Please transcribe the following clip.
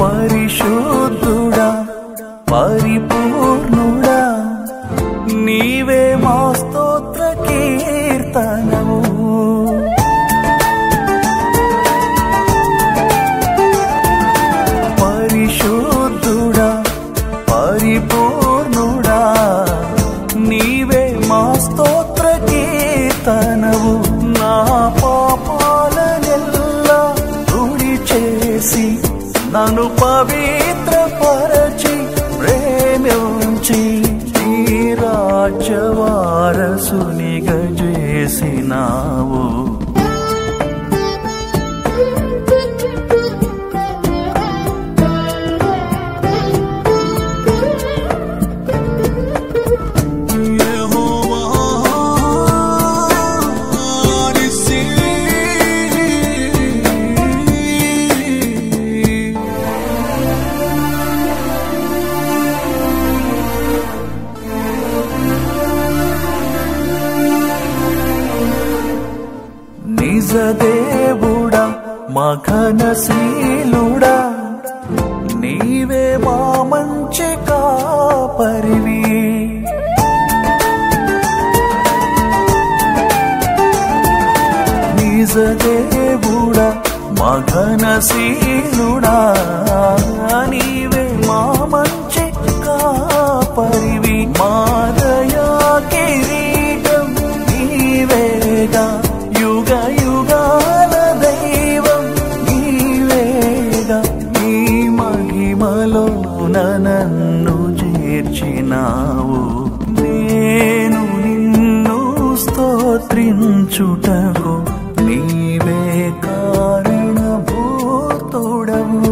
పరిశుద్ధుడా పరిపూర్ణుడా నీవే మా స్తోత్ర కీర్తనము పరిశుద్ధుడా పరిపూర్ణుడా నీవే మా స్తోత్ర కీర్తనవు నా పాపాలనెల్లా తుడి చేసి నన్ను పవిత్ర పరచి ప్రేమించి నీ రాజ్యవారసునిగా చేసినావు నిజ దేవుడా మఘనశీలుడా నీవే మా మంచి కాపరివి నిజ దేవుడా మఘనశీలుడా నీవే మా మంచి కాపరివి మాదయా కిరీటం నీవేగా యుగ యుగాల దైవం నీవేగా నీ మహిమలో నన్ను చేర్చినావు నేను నిన్ను స్తోత్రించుటకు నీవే కారణభూతుడవు